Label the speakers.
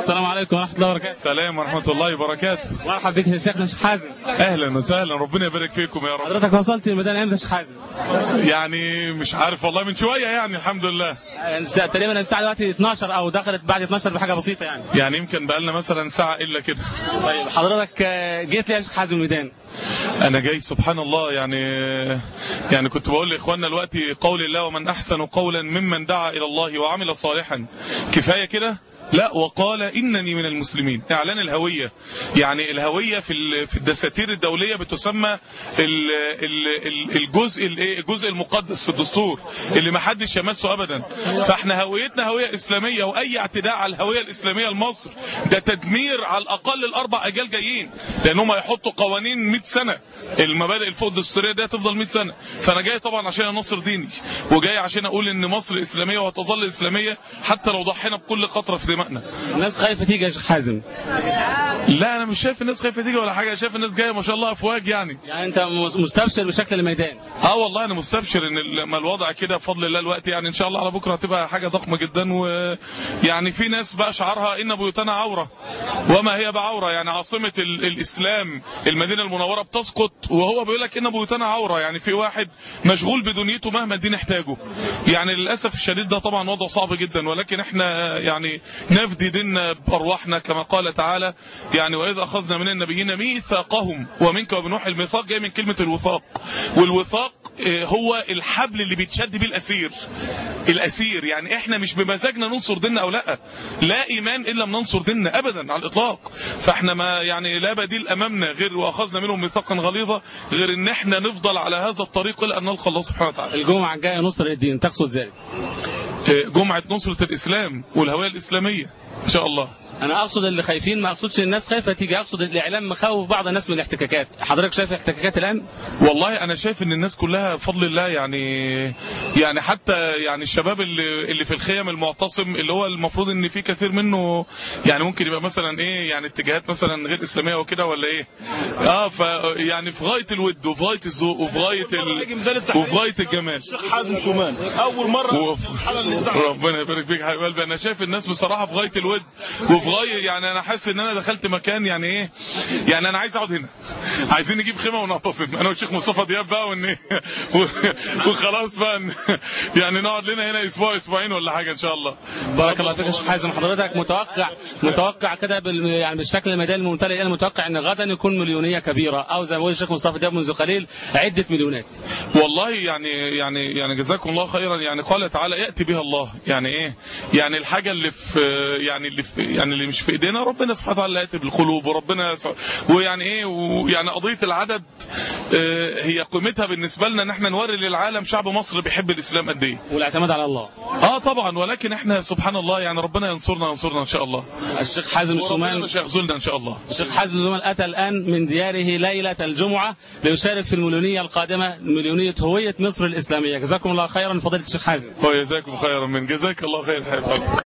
Speaker 1: السلام عليكم ورحمه الله وبركاته
Speaker 2: سلام ورحمة الله وبركاته
Speaker 1: مرحبا بك يا شيخنا شيخ حازم
Speaker 2: أهلا وسهلا ربنا يبارك فيكم يا رب
Speaker 1: حضرتك وصلت الميدان امتى يا شيخ حازم
Speaker 2: يعني مش عارف والله من شوية يعني الحمد لله
Speaker 1: يعني الساعة- تقريبا الساعه دلوقتي 12 او دخلت بعد 12 بحاجه بسيطه يعني
Speaker 2: يعني يمكن بقالنا مثلا ساعة إلا كده
Speaker 1: طيب حضرتك آه، جيت ليه يا شيخ حازم الميدان
Speaker 2: أنا جاي سبحان الله يعني يعني كنت بقول لإخواننا دلوقتي قول الله ومن أحسن قولا ممن دعا إلى الله وعمل صالحا كفاية كده لا وقال انني من المسلمين اعلان الهويه يعني الهويه في ال- في الدساتير الدوليه بتسمى ال- ال- ال- الجزء الايه الجزء المقدس في الدستور اللي ما حدش يمسه ابدا فاحنا هويتنا هويه اسلاميه واي اعتداء على الهويه الاسلاميه لمصر ده تدمير على الاقل الاربع اجيال جايين لانهم هيحطوا قوانين 100 سنه المبادئ الفوق الدستوريه دي هتفضل 100 سنه فانا جاي طبعا عشان انصر ديني وجاي عشان اقول ان مصر اسلاميه وهتظل اسلاميه حتى لو ضحينا بكل قطره في دمائنا
Speaker 1: الناس خايفه تيجي يا شيخ حازم
Speaker 2: لا انا مش شايف الناس خايفه تيجي ولا حاجه شايف الناس جايه ما شاء الله افواج يعني
Speaker 1: يعني انت مس- مستبشر بشكل الميدان
Speaker 2: اه والله انا مستبشر ان لما الوضع كده بفضل الله الوقت يعني ان شاء الله على بكره هتبقى حاجه ضخمه جدا ويعني في ناس بقى شعارها ان بيوتنا عوره وما هي بعوره يعني عاصمه ال- الاسلام المدينه المنوره بتسقط وهو بيقول لك ان بيوتنا عوره يعني في واحد مشغول بدنيته مهما الدين احتاجه يعني للاسف الشديد ده طبعا وضع صعب جدا ولكن احنا يعني نفدي ديننا بارواحنا كما قال تعالى يعني واذ اخذنا من النبيين ميثاقهم ومنك ومن نوح الميثاق جاي من كلمه الوثاق والوثاق آه، هو الحبل اللي بيتشد بيه الاسير الاسير يعني احنا مش بمزاجنا ننصر ديننا او لا لا ايمان الا ننصر ديننا ابدا على الاطلاق فاحنا ما يعني لا بديل امامنا غير واخذنا منهم ميثاقا غليظا غير ان احنا نفضل على هذا الطريق الى ان نلقى الله سبحانه وتعالى
Speaker 1: الجمعه الجايه نصر الدين تقصد ذلك
Speaker 2: آه، جمعه نصره الاسلام والهويه الاسلاميه ان شاء الله
Speaker 1: انا اقصد اللي خايفين ما اقصدش الناس خايفه تيجي اقصد الاعلام مخوف بعض الناس من الاحتكاكات حضرتك شايف الاحتكاكات الان
Speaker 2: والله انا شايف ان الناس كلها بفضل الله يعني يعني حتى يعني الشباب اللي اللي في الخيم المعتصم اللي هو المفروض ان في كثير منه يعني ممكن يبقى مثلا ايه يعني اتجاهات مثلا غير اسلاميه وكده ولا ايه اه ف يعني في غايه الود وفي غايه الذوق وفي غايه ال... وفي غايه الجمال
Speaker 3: الشيخ حازم شومان اول مره
Speaker 2: وف-
Speaker 3: الحلقه اللي زعل
Speaker 2: ربنا يبارك فيك يا حبيب قلبي انا شايف الناس بصراحه في غايه الود وفي غايه يعني انا حاسس ان انا دخلت مكان يعني ايه يعني انا عايز اقعد هنا عايزين نجيب خيمه ونعتصم انا والشيخ مصطفى دياب بقى ون و- وخلاص بقى ن- يعني نقعد لنا هنا اسبوع اسبوعين ولا حاجه ان شاء الله
Speaker 1: بارك الله فيك يا شيخ حازم حضرتك متوقع متوقع كده بال يعني بالشكل الميداني الممتلئ انا متوقع ان غدا يكون مليونيه كبيره او زي ما بيقول الشيخ مصطفى دياب منذ قليل عده مليونات
Speaker 2: والله يعني يعني يعني جزاكم الله خيرا يعني قال تعالى ياتي بها الله يعني ايه يعني الحاجه اللي في يعني اللي في يعني اللي مش في ايدينا ربنا سبحانه وتعالى ياتي بالقلوب وربنا س- ويعني ايه ويعني قضيه العدد آه، هي قيمتها بالنسبه لنا ان احنا نوري للعالم شعب مصر بيحب الاسلام قد ايه
Speaker 1: والاعتماد على الله
Speaker 2: اه طبعا ولكن احنا سبحان الله يعني ربنا ينصرنا ينصرنا ان شاء الله
Speaker 1: الشيخ حازم
Speaker 2: وربنا
Speaker 1: الشومان
Speaker 2: مش هيخذلنا ان شاء الله
Speaker 1: الشيخ حازم الشومان اتى الان من دياره ليله الجمعه ليشارك في المليونيه القادمه مليونيه هويه مصر الاسلاميه جزاكم الله خيرا فضيله الشيخ حازم
Speaker 2: وجزاكم خيرا من جزاك الله خير حبيب قلبي